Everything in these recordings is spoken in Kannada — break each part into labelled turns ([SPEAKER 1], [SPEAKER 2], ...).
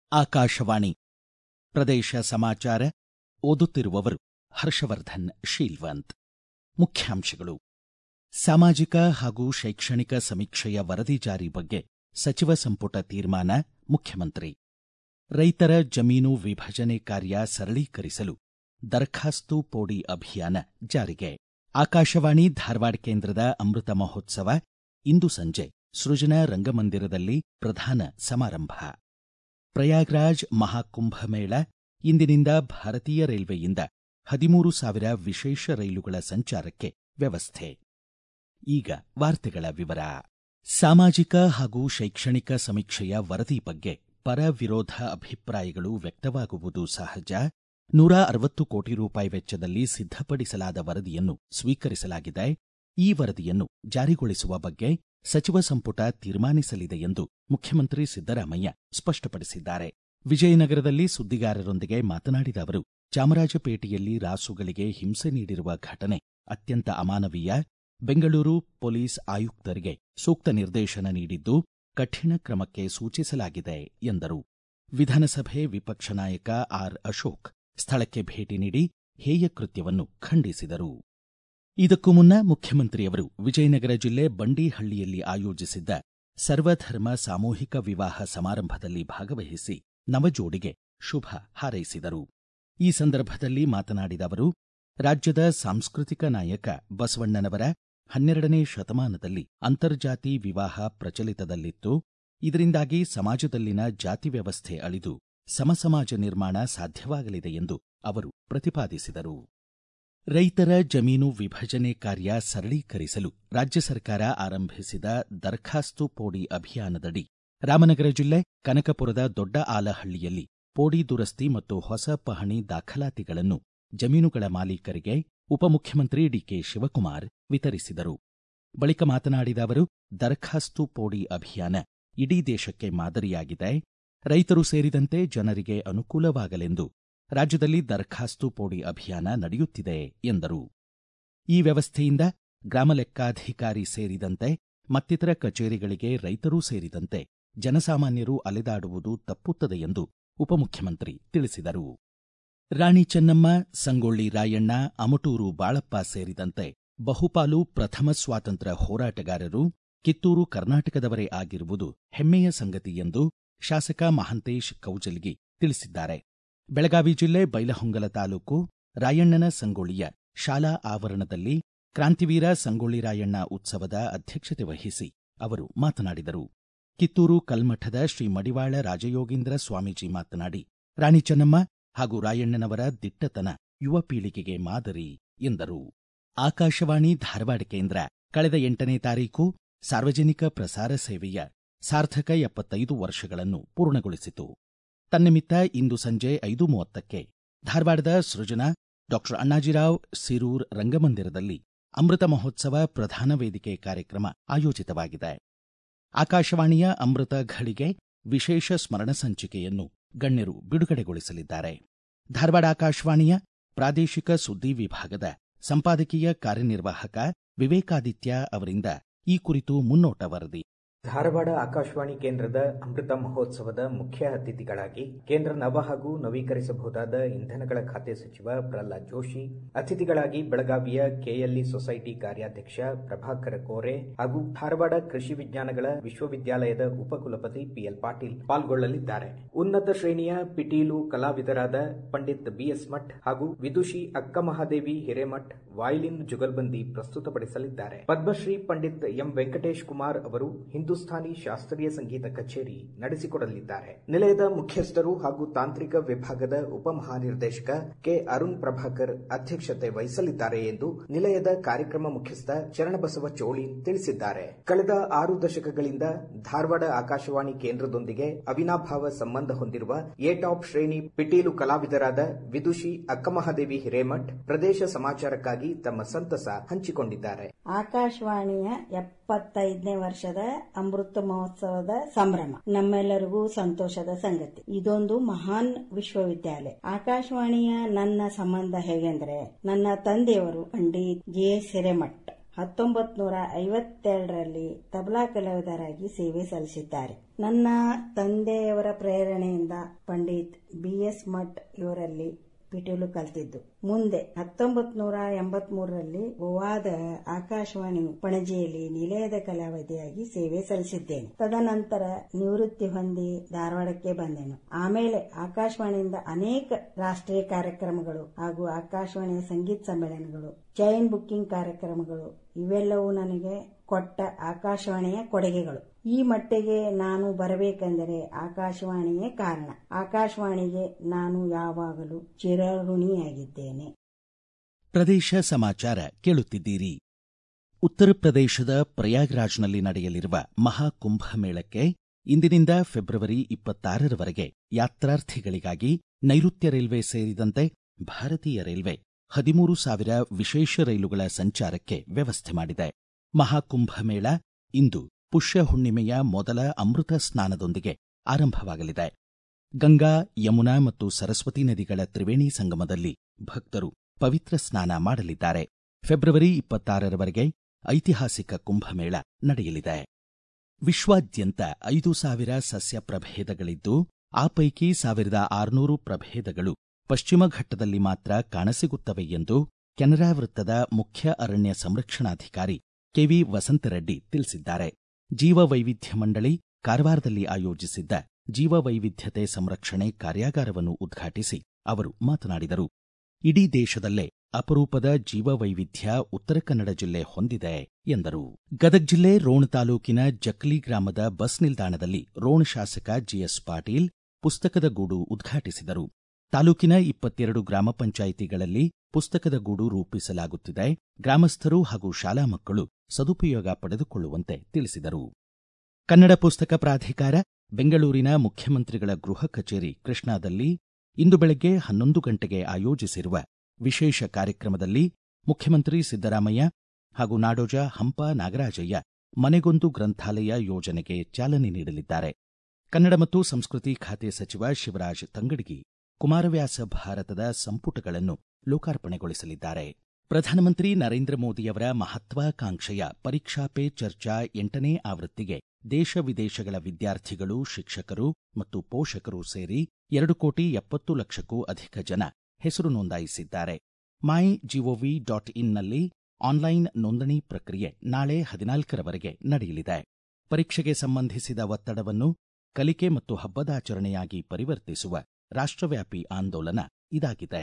[SPEAKER 1] ಆಕಾಶವಾಣಿ ಪ್ರದೇಶ ಸಮಾಚಾರ ಓದುತ್ತಿರುವವರು ಹರ್ಷವರ್ಧನ್ ಶೀಲ್ವಂತ್ ಮುಖ್ಯಾಂಶಗಳು ಸಾಮಾಜಿಕ ಹಾಗೂ ಶೈಕ್ಷಣಿಕ ಸಮೀಕ್ಷೆಯ ವರದಿ ಜಾರಿ ಬಗ್ಗೆ ಸಚಿವ ಸಂಪುಟ ತೀರ್ಮಾನ ಮುಖ್ಯಮಂತ್ರಿ ರೈತರ ಜಮೀನು ವಿಭಜನೆ ಕಾರ್ಯ ಸರಳೀಕರಿಸಲು ದರಖಾಸ್ತು ಪೋಡಿ ಅಭಿಯಾನ ಜಾರಿಗೆ ಆಕಾಶವಾಣಿ ಧಾರವಾಡ ಕೇಂದ್ರದ ಅಮೃತ ಮಹೋತ್ಸವ ಇಂದು ಸಂಜೆ ಸೃಜನಾ ರಂಗಮಂದಿರದಲ್ಲಿ ಪ್ರಧಾನ ಸಮಾರಂಭ ಪ್ರಯಾಗ್ರಾಜ್ ಮಹಾಕುಂಭಮೇಳ ಇಂದಿನಿಂದ ಭಾರತೀಯ ರೈಲ್ವೆಯಿಂದ ಹದಿಮೂರು ಸಾವಿರ ವಿಶೇಷ ರೈಲುಗಳ ಸಂಚಾರಕ್ಕೆ ವ್ಯವಸ್ಥೆ ಈಗ ವಾರ್ತೆಗಳ ವಿವರ ಸಾಮಾಜಿಕ ಹಾಗೂ ಶೈಕ್ಷಣಿಕ ಸಮೀಕ್ಷೆಯ ವರದಿ ಬಗ್ಗೆ ಪರ ವಿರೋಧ ಅಭಿಪ್ರಾಯಗಳು ವ್ಯಕ್ತವಾಗುವುದು ಸಹಜ ನೂರ ಅರವತ್ತು ಕೋಟಿ ರೂಪಾಯಿ ವೆಚ್ಚದಲ್ಲಿ ಸಿದ್ಧಪಡಿಸಲಾದ ವರದಿಯನ್ನು ಸ್ವೀಕರಿಸಲಾಗಿದೆ ಈ ವರದಿಯನ್ನು ಜಾರಿಗೊಳಿಸುವ ಬಗ್ಗೆ ಸಚಿವ ಸಂಪುಟ ತೀರ್ಮಾನಿಸಲಿದೆ ಎಂದು ಮುಖ್ಯಮಂತ್ರಿ ಸಿದ್ದರಾಮಯ್ಯ ಸ್ಪಷ್ಟಪಡಿಸಿದ್ದಾರೆ ವಿಜಯನಗರದಲ್ಲಿ ಸುದ್ದಿಗಾರರೊಂದಿಗೆ ಮಾತನಾಡಿದ ಅವರು ಚಾಮರಾಜಪೇಟೆಯಲ್ಲಿ ರಾಸುಗಳಿಗೆ ಹಿಂಸೆ ನೀಡಿರುವ ಘಟನೆ ಅತ್ಯಂತ ಅಮಾನವೀಯ ಬೆಂಗಳೂರು ಪೊಲೀಸ್ ಆಯುಕ್ತರಿಗೆ ಸೂಕ್ತ ನಿರ್ದೇಶನ ನೀಡಿದ್ದು ಕಠಿಣ ಕ್ರಮಕ್ಕೆ ಸೂಚಿಸಲಾಗಿದೆ ಎಂದರು ವಿಧಾನಸಭೆ ವಿಪಕ್ಷ ನಾಯಕ ಆರ್ ಅಶೋಕ್ ಸ್ಥಳಕ್ಕೆ ಭೇಟಿ ನೀಡಿ ಹೇಯ ಕೃತ್ಯವನ್ನು ಖಂಡಿಸಿದರು ಇದಕ್ಕೂ ಮುನ್ನ ಮುಖ್ಯಮಂತ್ರಿಯವರು ವಿಜಯನಗರ ಜಿಲ್ಲೆ ಬಂಡೀಹಳ್ಳಿಯಲ್ಲಿ ಆಯೋಜಿಸಿದ್ದ ಸರ್ವಧರ್ಮ ಸಾಮೂಹಿಕ ವಿವಾಹ ಸಮಾರಂಭದಲ್ಲಿ ಭಾಗವಹಿಸಿ ನವಜೋಡಿಗೆ ಶುಭ ಹಾರೈಸಿದರು ಈ ಸಂದರ್ಭದಲ್ಲಿ ಮಾತನಾಡಿದ ಅವರು ರಾಜ್ಯದ ಸಾಂಸ್ಕೃತಿಕ ನಾಯಕ ಬಸವಣ್ಣನವರ ಹನ್ನೆರಡನೇ ಶತಮಾನದಲ್ಲಿ ಅಂತರ್ಜಾತಿ ವಿವಾಹ ಪ್ರಚಲಿತದಲ್ಲಿತ್ತು ಇದರಿಂದಾಗಿ ಸಮಾಜದಲ್ಲಿನ ಜಾತಿ ವ್ಯವಸ್ಥೆ ಅಳಿದು ಸಮಸಮಾಜ ನಿರ್ಮಾಣ ಸಾಧ್ಯವಾಗಲಿದೆ ಎಂದು ಅವರು ಪ್ರತಿಪಾದಿಸಿದರು ರೈತರ ಜಮೀನು ವಿಭಜನೆ ಕಾರ್ಯ ಸರಳೀಕರಿಸಲು ರಾಜ್ಯ ಸರ್ಕಾರ ಆರಂಭಿಸಿದ ದರಖಾಸ್ತು ಪೋಡಿ ಅಭಿಯಾನದಡಿ ರಾಮನಗರ ಜಿಲ್ಲೆ ಕನಕಪುರದ ದೊಡ್ಡ ಆಲಹಳ್ಳಿಯಲ್ಲಿ ಪೋಡಿ ದುರಸ್ತಿ ಮತ್ತು ಹೊಸ ಪಹಣಿ ದಾಖಲಾತಿಗಳನ್ನು ಜಮೀನುಗಳ ಮಾಲೀಕರಿಗೆ ಉಪಮುಖ್ಯಮಂತ್ರಿ ಡಿಕೆ ಶಿವಕುಮಾರ್ ವಿತರಿಸಿದರು ಬಳಿಕ ಮಾತನಾಡಿದ ಅವರು ದರಖಾಸ್ತು ಪೋಡಿ ಅಭಿಯಾನ ಇಡೀ ದೇಶಕ್ಕೆ ಮಾದರಿಯಾಗಿದೆ ರೈತರು ಸೇರಿದಂತೆ ಜನರಿಗೆ ಅನುಕೂಲವಾಗಲೆಂದು ರಾಜ್ಯದಲ್ಲಿ ದರಖಾಸ್ತು ಪೋಡಿ ಅಭಿಯಾನ ನಡೆಯುತ್ತಿದೆ ಎಂದರು ಈ ವ್ಯವಸ್ಥೆಯಿಂದ ಗ್ರಾಮ ಲೆಕ್ಕಾಧಿಕಾರಿ ಸೇರಿದಂತೆ ಮತ್ತಿತರ ಕಚೇರಿಗಳಿಗೆ ರೈತರೂ ಸೇರಿದಂತೆ ಜನಸಾಮಾನ್ಯರು ಅಲೆದಾಡುವುದು ತಪ್ಪುತ್ತದೆ ಎಂದು ಉಪಮುಖ್ಯಮಂತ್ರಿ ತಿಳಿಸಿದರು ರಾಣಿ ಚೆನ್ನಮ್ಮ ಸಂಗೊಳ್ಳಿ ರಾಯಣ್ಣ ಅಮಟೂರು ಬಾಳಪ್ಪ ಸೇರಿದಂತೆ ಬಹುಪಾಲು ಪ್ರಥಮ ಸ್ವಾತಂತ್ರ್ಯ ಹೋರಾಟಗಾರರು ಕಿತ್ತೂರು ಕರ್ನಾಟಕದವರೇ ಆಗಿರುವುದು ಹೆಮ್ಮೆಯ ಸಂಗತಿ ಎಂದು ಶಾಸಕ ಮಹಾಂತೇಶ್ ಕೌಜಲ್ಗಿ ತಿಳಿಸಿದ್ದಾರೆ ಬೆಳಗಾವಿ ಜಿಲ್ಲೆ ಬೈಲಹೊಂಗಲ ತಾಲೂಕು ರಾಯಣ್ಣನ ಸಂಗೊಳ್ಳಿಯ ಶಾಲಾ ಆವರಣದಲ್ಲಿ ಕ್ರಾಂತಿವೀರ ಸಂಗೊಳ್ಳಿ ರಾಯಣ್ಣ ಉತ್ಸವದ ಅಧ್ಯಕ್ಷತೆ ವಹಿಸಿ ಅವರು ಮಾತನಾಡಿದರು ಕಿತ್ತೂರು ಕಲ್ಮಠದ ಶ್ರೀ ಮಡಿವಾಳ ರಾಜಯೋಗೀಂದ್ರ ಸ್ವಾಮೀಜಿ ಮಾತನಾಡಿ ರಾಣಿ ಚೆನ್ನಮ್ಮ ಹಾಗೂ ರಾಯಣ್ಣನವರ ದಿಟ್ಟತನ ಯುವ ಪೀಳಿಗೆಗೆ ಮಾದರಿ ಎಂದರು ಆಕಾಶವಾಣಿ ಧಾರವಾಡ ಕೇಂದ್ರ ಕಳೆದ ಎಂಟನೇ ತಾರೀಕು ಸಾರ್ವಜನಿಕ ಪ್ರಸಾರ ಸೇವೆಯ ಸಾರ್ಥಕ ಎಪ್ಪತ್ತೈದು ವರ್ಷಗಳನ್ನು ಪೂರ್ಣಗೊಳಿಸಿತು ತನ್ನಿಮಿತ್ತ ಇಂದು ಸಂಜೆ ಐದು ಮೂವತ್ತಕ್ಕೆ ಧಾರವಾಡದ ಸೃಜನಾ ಡಾಕ್ಟರ್ ಅಣ್ಣಾಜಿರಾವ್ ಸಿರೂರ್ ರಂಗಮಂದಿರದಲ್ಲಿ ಅಮೃತ ಮಹೋತ್ಸವ ಪ್ರಧಾನ ವೇದಿಕೆ ಕಾರ್ಯಕ್ರಮ ಆಯೋಜಿತವಾಗಿದೆ ಆಕಾಶವಾಣಿಯ ಅಮೃತ ಘಳಿಗೆ ವಿಶೇಷ ಸ್ಮರಣ ಸಂಚಿಕೆಯನ್ನು ಗಣ್ಯರು ಬಿಡುಗಡೆಗೊಳಿಸಲಿದ್ದಾರೆ ಧಾರವಾಡ ಆಕಾಶವಾಣಿಯ ಪ್ರಾದೇಶಿಕ ಸುದ್ದಿ ವಿಭಾಗದ ಸಂಪಾದಕೀಯ ಕಾರ್ಯನಿರ್ವಾಹಕ ವಿವೇಕಾದಿತ್ಯ ಅವರಿಂದ ಈ ಕುರಿತು ಮುನ್ನೋಟ ವರದಿ
[SPEAKER 2] ಧಾರವಾಡ ಆಕಾಶವಾಣಿ ಕೇಂದ್ರದ ಅಮೃತ ಮಹೋತ್ಸವದ ಮುಖ್ಯ ಅತಿಥಿಗಳಾಗಿ ಕೇಂದ್ರ ನವ ಹಾಗೂ ನವೀಕರಿಸಬಹುದಾದ ಇಂಧನಗಳ ಖಾತೆ ಸಚಿವ ಪ್ರಹ್ಲಾದ್ ಜೋಶಿ ಅತಿಥಿಗಳಾಗಿ ಬೆಳಗಾವಿಯ ಕೆಎಲ್ಇ ಸೊಸೈಟಿ ಕಾರ್ಯಾಧ್ಯಕ್ಷ ಪ್ರಭಾಕರ ಕೋರೆ ಹಾಗೂ ಧಾರವಾಡ ಕೃಷಿ ವಿಜ್ಞಾನಗಳ ವಿಶ್ವವಿದ್ಯಾಲಯದ ಉಪಕುಲಪತಿ ಪಿಎಲ್ ಪಾಟೀಲ್ ಪಾಲ್ಗೊಳ್ಳಲಿದ್ದಾರೆ ಉನ್ನತ ಶ್ರೇಣಿಯ ಪಿಟೀಲು ಕಲಾವಿದರಾದ ಪಂಡಿತ್ ಬಿಎಸ್ ಮಠ್ ಹಾಗೂ ವಿದುಷಿ ಅಕ್ಕ ಮಹಾದೇವಿ ಹಿರೇಮಠ್ ವಾಯ್ಲಿನ್ ಜುಗಲ್ಬಂದಿ ಪ್ರಸ್ತುತಪಡಿಸಲಿದ್ದಾರೆ ಪದ್ಮಶ್ರೀ ಪಂಡಿತ್ ಎಂ ವೆಂಕಟೇಶ್ ಕುಮಾರ್ ಅವರು ಹಿಂದೂಸ್ಥಾನಿ ಶಾಸ್ತ್ರೀಯ ಸಂಗೀತ ಕಚೇರಿ ನಡೆಸಿಕೊಡಲಿದ್ದಾರೆ ನಿಲಯದ ಮುಖ್ಯಸ್ಥರು ಹಾಗೂ ತಾಂತ್ರಿಕ ವಿಭಾಗದ ಉಪಮಹಾನಿರ್ದೇಶಕ ಕೆ ಅರುಣ್ ಪ್ರಭಾಕರ್ ಅಧ್ಯಕ್ಷತೆ ವಹಿಸಲಿದ್ದಾರೆ ಎಂದು ನಿಲಯದ ಕಾರ್ಯಕ್ರಮ ಮುಖ್ಯಸ್ಥ ಚರಣಬಸವ ಚೋಳಿನ್ ತಿಳಿಸಿದ್ದಾರೆ ಕಳೆದ ಆರು ದಶಕಗಳಿಂದ ಧಾರವಾಡ ಆಕಾಶವಾಣಿ ಕೇಂದ್ರದೊಂದಿಗೆ ಅವಿನಾಭಾವ ಸಂಬಂಧ ಹೊಂದಿರುವ ಎ ಟಾಪ್ ಶ್ರೇಣಿ ಪಿಟೀಲು ಕಲಾವಿದರಾದ ವಿದುಷಿ ಅಕ್ಕಮಹಾದೇವಿ ಹಿರೇಮಠ್ ಪ್ರದೇಶ ಸಮಾಚಾರಕ್ಕಾಗಿ ತಮ್ಮ ಸಂತಸ ಹಂಚಿಕೊಂಡಿದ್ದಾರೆ
[SPEAKER 3] ಆಕಾಶವಾಣಿಯ ಎಪ್ಪತ್ತೈದನೇ ವರ್ಷದ ಅಮೃತ ಮಹೋತ್ಸವದ ಸಂಭ್ರಮ ನಮ್ಮೆಲ್ಲರಿಗೂ ಸಂತೋಷದ ಸಂಗತಿ ಇದೊಂದು ಮಹಾನ್ ವಿಶ್ವವಿದ್ಯಾಲಯ ಆಕಾಶವಾಣಿಯ ನನ್ನ ಸಂಬಂಧ ಹೇಗೆಂದ್ರೆ ನನ್ನ ತಂದೆಯವರು ಪಂಡಿತ್ ಜೆ ಎಸ್ ಹಿರೇಮಠ್ ಹತ್ತೊಂಬತ್ ನೂರ ಐವತ್ತೆರಡರಲ್ಲಿ ತಬಲಾ ಕಲಾವಿದರಾಗಿ ಸೇವೆ ಸಲ್ಲಿಸಿದ್ದಾರೆ ನನ್ನ ತಂದೆಯವರ ಪ್ರೇರಣೆಯಿಂದ ಪಂಡಿತ್ ಬಿ ಎಸ್ ಮಠ್ ಇವರಲ್ಲಿ ಪಿಟೀಲು ಕಲ್ತಿದ್ದು ಮುಂದೆ ಹತ್ತೊಂಬತ್ ನೂರ ಎಂಬತ್ ಮೂರರಲ್ಲಿ ಗೋವಾದ ಆಕಾಶವಾಣಿ ಪಣಜಿಯಲ್ಲಿ ನಿಲಯದ ಕಲಾವಿದೆಯಾಗಿ ಸೇವೆ ಸಲ್ಲಿಸಿದ್ದೇನೆ ತದನಂತರ ನಿವೃತ್ತಿ ಹೊಂದಿ ಧಾರವಾಡಕ್ಕೆ ಬಂದೆನು ಆಮೇಲೆ ಆಕಾಶವಾಣಿಯಿಂದ ಅನೇಕ ರಾಷ್ಟ್ರೀಯ ಕಾರ್ಯಕ್ರಮಗಳು ಹಾಗೂ ಆಕಾಶವಾಣಿಯ ಸಂಗೀತ ಸಮ್ಮೇಳನಗಳು ಚೈನ್ ಬುಕ್ಕಿಂಗ್ ಕಾರ್ಯಕ್ರಮಗಳು ಇವೆಲ್ಲವೂ ನನಗೆ ಕೊಟ್ಟ ಆಕಾಶವಾಣಿಯ ಕೊಡುಗೆಗಳು ಈ ಮಟ್ಟಿಗೆ ನಾನು ಬರಬೇಕೆಂದರೆ ಆಕಾಶವಾಣಿಯೇ ಕಾರಣ ಆಕಾಶವಾಣಿಗೆ ನಾನು ಯಾವಾಗಲೂ ಚಿರಋಣಿಯಾಗಿದ್ದೇನೆ
[SPEAKER 1] ಪ್ರದೇಶ ಸಮಾಚಾರ ಕೇಳುತ್ತಿದ್ದೀರಿ ಉತ್ತರ ಪ್ರದೇಶದ ಪ್ರಯಾಗ್ರಾಜ್ನಲ್ಲಿ ನಡೆಯಲಿರುವ ಮಹಾಕುಂಭಮೇಳಕ್ಕೆ ಇಂದಿನಿಂದ ಫೆಬ್ರವರಿ ಇಪ್ಪತ್ತಾರರವರೆಗೆ ಯಾತ್ರಾರ್ಥಿಗಳಿಗಾಗಿ ನೈಋತ್ಯ ರೈಲ್ವೆ ಸೇರಿದಂತೆ ಭಾರತೀಯ ರೈಲ್ವೆ ಹದಿಮೂರು ಸಾವಿರ ವಿಶೇಷ ರೈಲುಗಳ ಸಂಚಾರಕ್ಕೆ ವ್ಯವಸ್ಥೆ ಮಾಡಿದೆ ಮಹಾಕುಂಭಮೇಳ ಇಂದು ಪುಷ್ಯ ಹುಣ್ಣಿಮೆಯ ಮೊದಲ ಅಮೃತ ಸ್ನಾನದೊಂದಿಗೆ ಆರಂಭವಾಗಲಿದೆ ಗಂಗಾ ಯಮುನಾ ಮತ್ತು ಸರಸ್ವತಿ ನದಿಗಳ ತ್ರಿವೇಣಿ ಸಂಗಮದಲ್ಲಿ ಭಕ್ತರು ಪವಿತ್ರ ಸ್ನಾನ ಮಾಡಲಿದ್ದಾರೆ ಫೆಬ್ರವರಿ ಇಪ್ಪತ್ತಾರರವರೆಗೆ ಐತಿಹಾಸಿಕ ಕುಂಭಮೇಳ ನಡೆಯಲಿದೆ ವಿಶ್ವಾದ್ಯಂತ ಐದು ಸಾವಿರ ಸಸ್ಯ ಪ್ರಭೇದಗಳಿದ್ದು ಆ ಪೈಕಿ ಸಾವಿರದ ಆರುನೂರು ಪ್ರಭೇದಗಳು ಪಶ್ಚಿಮ ಘಟ್ಟದಲ್ಲಿ ಮಾತ್ರ ಕಾಣಸಿಗುತ್ತವೆ ಎಂದು ಕೆನರಾ ವೃತ್ತದ ಮುಖ್ಯ ಅರಣ್ಯ ಸಂರಕ್ಷಣಾಧಿಕಾರಿ ಕೆವಿ ವಸಂತರೆಡ್ಡಿ ತಿಳಿಸಿದ್ದಾರೆ ಜೀವ ವೈವಿಧ್ಯ ಮಂಡಳಿ ಕಾರವಾರದಲ್ಲಿ ಆಯೋಜಿಸಿದ್ದ ಜೀವ ವೈವಿಧ್ಯತೆ ಸಂರಕ್ಷಣೆ ಕಾರ್ಯಾಗಾರವನ್ನು ಉದ್ಘಾಟಿಸಿ ಅವರು ಮಾತನಾಡಿದರು ಇಡೀ ದೇಶದಲ್ಲೇ ಅಪರೂಪದ ಜೀವ ವೈವಿಧ್ಯ ಉತ್ತರ ಕನ್ನಡ ಜಿಲ್ಲೆ ಹೊಂದಿದೆ ಎಂದರು ಗದಗ ಜಿಲ್ಲೆ ರೋಣ ತಾಲೂಕಿನ ಜಕ್ಲಿ ಗ್ರಾಮದ ಬಸ್ ನಿಲ್ದಾಣದಲ್ಲಿ ರೋಣ ಶಾಸಕ ಜಿಎಸ್ ಪಾಟೀಲ್ ಪುಸ್ತಕದ ಗೂಡು ಉದ್ಘಾಟಿಸಿದರು ತಾಲೂಕಿನ ಇಪ್ಪತ್ತೆರಡು ಗ್ರಾಮ ಪಂಚಾಯಿತಿಗಳಲ್ಲಿ ಪುಸ್ತಕದ ಗೂಡು ರೂಪಿಸಲಾಗುತ್ತಿದೆ ಗ್ರಾಮಸ್ಥರು ಹಾಗೂ ಶಾಲಾ ಮಕ್ಕಳು ಸದುಪಯೋಗ ಪಡೆದುಕೊಳ್ಳುವಂತೆ ತಿಳಿಸಿದರು ಕನ್ನಡ ಪುಸ್ತಕ ಪ್ರಾಧಿಕಾರ ಬೆಂಗಳೂರಿನ ಮುಖ್ಯಮಂತ್ರಿಗಳ ಗೃಹ ಕಚೇರಿ ಕೃಷ್ಣಾದಲ್ಲಿ ಇಂದು ಬೆಳಗ್ಗೆ ಹನ್ನೊಂದು ಗಂಟೆಗೆ ಆಯೋಜಿಸಿರುವ ವಿಶೇಷ ಕಾರ್ಯಕ್ರಮದಲ್ಲಿ ಮುಖ್ಯಮಂತ್ರಿ ಸಿದ್ದರಾಮಯ್ಯ ಹಾಗೂ ನಾಡೋಜ ಹಂಪ ನಾಗರಾಜಯ್ಯ ಮನೆಗೊಂದು ಗ್ರಂಥಾಲಯ ಯೋಜನೆಗೆ ಚಾಲನೆ ನೀಡಲಿದ್ದಾರೆ ಕನ್ನಡ ಮತ್ತು ಸಂಸ್ಕೃತಿ ಖಾತೆ ಸಚಿವ ಶಿವರಾಜ್ ತಂಗಡಗಿ ಕುಮಾರವ್ಯಾಸ ಭಾರತದ ಸಂಪುಟಗಳನ್ನು ಲೋಕಾರ್ಪಣೆಗೊಳಿಸಲಿದ್ದಾರೆ ಪ್ರಧಾನಮಂತ್ರಿ ನರೇಂದ್ರ ಮೋದಿಯವರ ಮಹತ್ವಾಕಾಂಕ್ಷೆಯ ಪರೀಕ್ಷಾ ಪೇ ಚರ್ಚಾ ಎಂಟನೇ ಆವೃತ್ತಿಗೆ ದೇಶ ವಿದೇಶಗಳ ವಿದ್ಯಾರ್ಥಿಗಳು ಶಿಕ್ಷಕರು ಮತ್ತು ಪೋಷಕರು ಸೇರಿ ಎರಡು ಕೋಟಿ ಎಪ್ಪತ್ತು ಲಕ್ಷಕ್ಕೂ ಅಧಿಕ ಜನ ಹೆಸರು ನೋಂದಾಯಿಸಿದ್ದಾರೆ ಮೈ ಜಿಒವಿ ಡಾಟ್ ಇನ್ನಲ್ಲಿ ಆನ್ಲೈನ್ ನೋಂದಣಿ ಪ್ರಕ್ರಿಯೆ ನಾಳೆ ಹದಿನಾಲ್ಕರವರೆಗೆ ನಡೆಯಲಿದೆ ಪರೀಕ್ಷೆಗೆ ಸಂಬಂಧಿಸಿದ ಒತ್ತಡವನ್ನು ಕಲಿಕೆ ಮತ್ತು ಹಬ್ಬದಾಚರಣೆಯಾಗಿ ಪರಿವರ್ತಿಸುವ ರಾಷ್ಟ್ರವ್ಯಾಪಿ ಆಂದೋಲನ ಇದಾಗಿದೆ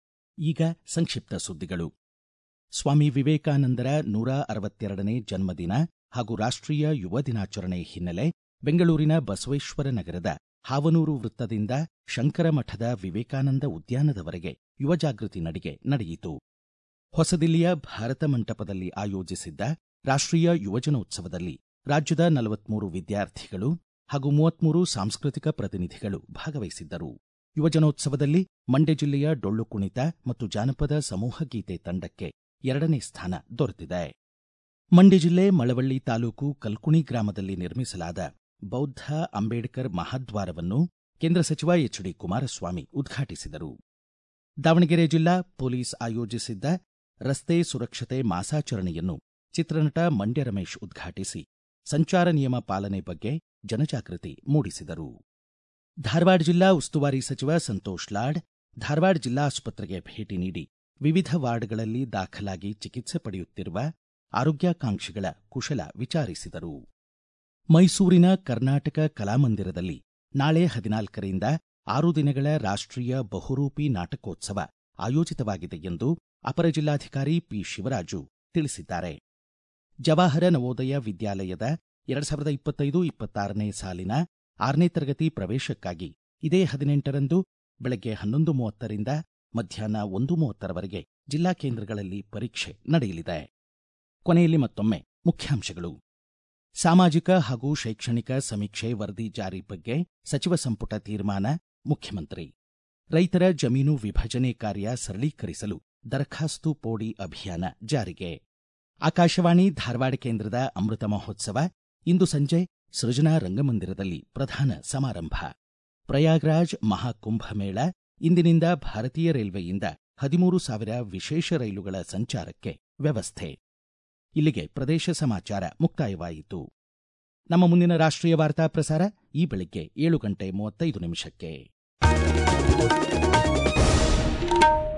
[SPEAKER 1] ಈಗ ಸಂಕ್ಷಿಪ್ತ ಸುದ್ದಿಗಳು ಸ್ವಾಮಿ ವಿವೇಕಾನಂದರ ನೂರ ಅರವತ್ತೆರಡನೇ ಜನ್ಮದಿನ ಹಾಗೂ ರಾಷ್ಟ್ರೀಯ ಯುವ ದಿನಾಚರಣೆ ಹಿನ್ನೆಲೆ ಬೆಂಗಳೂರಿನ ಬಸವೇಶ್ವರ ನಗರದ ಹಾವನೂರು ವೃತ್ತದಿಂದ ಶಂಕರಮಠದ ವಿವೇಕಾನಂದ ಉದ್ಯಾನದವರೆಗೆ ಯುವ ಜಾಗೃತಿ ನಡಿಗೆ ನಡೆಯಿತು ಹೊಸದಿಲ್ಲಿಯ ಭಾರತ ಮಂಟಪದಲ್ಲಿ ಆಯೋಜಿಸಿದ್ದ ರಾಷ್ಟ್ರೀಯ ಯುವಜನೋತ್ಸವದಲ್ಲಿ ರಾಜ್ಯದ ನಲವತ್ಮೂರು ವಿದ್ಯಾರ್ಥಿಗಳು ಹಾಗೂ ಮೂವತ್ಮೂರು ಸಾಂಸ್ಕೃತಿಕ ಪ್ರತಿನಿಧಿಗಳು ಭಾಗವಹಿಸಿದ್ದರು ಯುವಜನೋತ್ಸವದಲ್ಲಿ ಮಂಡ್ಯ ಜಿಲ್ಲೆಯ ಡೊಳ್ಳು ಕುಣಿತ ಮತ್ತು ಜಾನಪದ ಸಮೂಹ ಗೀತೆ ತಂಡಕ್ಕೆ ಎರಡನೇ ಸ್ಥಾನ ದೊರೆತಿದೆ ಮಂಡ್ಯ ಜಿಲ್ಲೆ ಮಳವಳ್ಳಿ ತಾಲೂಕು ಕಲ್ಕುಣಿ ಗ್ರಾಮದಲ್ಲಿ ನಿರ್ಮಿಸಲಾದ ಬೌದ್ಧ ಅಂಬೇಡ್ಕರ್ ಮಹಾದ್ವಾರವನ್ನು ಕೇಂದ್ರ ಸಚಿವ ಎಚ್ ಡಿ ಕುಮಾರಸ್ವಾಮಿ ಉದ್ಘಾಟಿಸಿದರು ದಾವಣಗೆರೆ ಜಿಲ್ಲಾ ಪೊಲೀಸ್ ಆಯೋಜಿಸಿದ್ದ ರಸ್ತೆ ಸುರಕ್ಷತೆ ಮಾಸಾಚರಣೆಯನ್ನು ಚಿತ್ರನಟ ಮಂಡ್ಯ ರಮೇಶ್ ಉದ್ಘಾಟಿಸಿ ಸಂಚಾರ ನಿಯಮ ಪಾಲನೆ ಬಗ್ಗೆ ಜನಜಾಗೃತಿ ಮೂಡಿಸಿದರು ಧಾರವಾಡ ಜಿಲ್ಲಾ ಉಸ್ತುವಾರಿ ಸಚಿವ ಸಂತೋಷ್ ಲಾಡ್ ಧಾರವಾಡ ಜಿಲ್ಲಾಸ್ಪತ್ರೆಗೆ ಭೇಟಿ ನೀಡಿ ವಿವಿಧ ವಾರ್ಡ್ಗಳಲ್ಲಿ ದಾಖಲಾಗಿ ಚಿಕಿತ್ಸೆ ಪಡೆಯುತ್ತಿರುವ ಆರೋಗ್ಯಾಕಾಂಕ್ಷಿಗಳ ಕುಶಲ ವಿಚಾರಿಸಿದರು ಮೈಸೂರಿನ ಕರ್ನಾಟಕ ಕಲಾಮಂದಿರದಲ್ಲಿ ನಾಳೆ ಹದಿನಾಲ್ಕರಿಂದ ಆರು ದಿನಗಳ ರಾಷ್ಟ್ರೀಯ ಬಹುರೂಪಿ ನಾಟಕೋತ್ಸವ ಆಯೋಜಿತವಾಗಿದೆ ಎಂದು ಅಪರ ಜಿಲ್ಲಾಧಿಕಾರಿ ಪಿ ಶಿವರಾಜು ತಿಳಿಸಿದ್ದಾರೆ ಜವಾಹರ ನವೋದಯ ವಿದ್ಯಾಲಯದ ಎರಡ್ ಸಾವಿರದ ಇಪ್ಪತ್ತೈದು ಇಪ್ಪತ್ತಾರನೇ ಸಾಲಿನ ಆರನೇ ತರಗತಿ ಪ್ರವೇಶಕ್ಕಾಗಿ ಇದೇ ಹದಿನೆಂಟರಂದು ಬೆಳಗ್ಗೆ ಹನ್ನೊಂದು ಮೂವತ್ತರಿಂದ ಮಧ್ಯಾಹ್ನ ಒಂದು ಮೂವತ್ತರವರೆಗೆ ಜಿಲ್ಲಾ ಕೇಂದ್ರಗಳಲ್ಲಿ ಪರೀಕ್ಷೆ ನಡೆಯಲಿದೆ ಕೊನೆಯಲ್ಲಿ ಮತ್ತೊಮ್ಮೆ ಮುಖ್ಯಾಂಶಗಳು ಸಾಮಾಜಿಕ ಹಾಗೂ ಶೈಕ್ಷಣಿಕ ಸಮೀಕ್ಷೆ ವರದಿ ಜಾರಿ ಬಗ್ಗೆ ಸಚಿವ ಸಂಪುಟ ತೀರ್ಮಾನ ಮುಖ್ಯಮಂತ್ರಿ ರೈತರ ಜಮೀನು ವಿಭಜನೆ ಕಾರ್ಯ ಸರಳೀಕರಿಸಲು ದರಖಾಸ್ತು ಪೋಡಿ ಅಭಿಯಾನ ಜಾರಿಗೆ ಆಕಾಶವಾಣಿ ಧಾರವಾಡ ಕೇಂದ್ರದ ಅಮೃತ ಮಹೋತ್ಸವ ಇಂದು ಸಂಜೆ ಸೃಜನಾ ರಂಗಮಂದಿರದಲ್ಲಿ ಪ್ರಧಾನ ಸಮಾರಂಭ ಪ್ರಯಾಗ್ರಾಜ್ ಮಹಾಕುಂಭಮೇಳ ಇಂದಿನಿಂದ ಭಾರತೀಯ ರೈಲ್ವೆಯಿಂದ ಹದಿಮೂರು ಸಾವಿರ ವಿಶೇಷ ರೈಲುಗಳ ಸಂಚಾರಕ್ಕೆ ವ್ಯವಸ್ಥೆ ಇಲ್ಲಿಗೆ ಪ್ರದೇಶ ಸಮಾಚಾರ ಮುಕ್ತಾಯವಾಯಿತು ನಮ್ಮ ಮುಂದಿನ ರಾಷ್ಟ್ರೀಯ ವಾರ್ತಾ ಪ್ರಸಾರ ಈ ಬೆಳಿಗ್ಗೆ ಏಳು ಗಂಟೆ ಮೂವತ್ತೈದು ನಿಮಿಷಕ್ಕೆ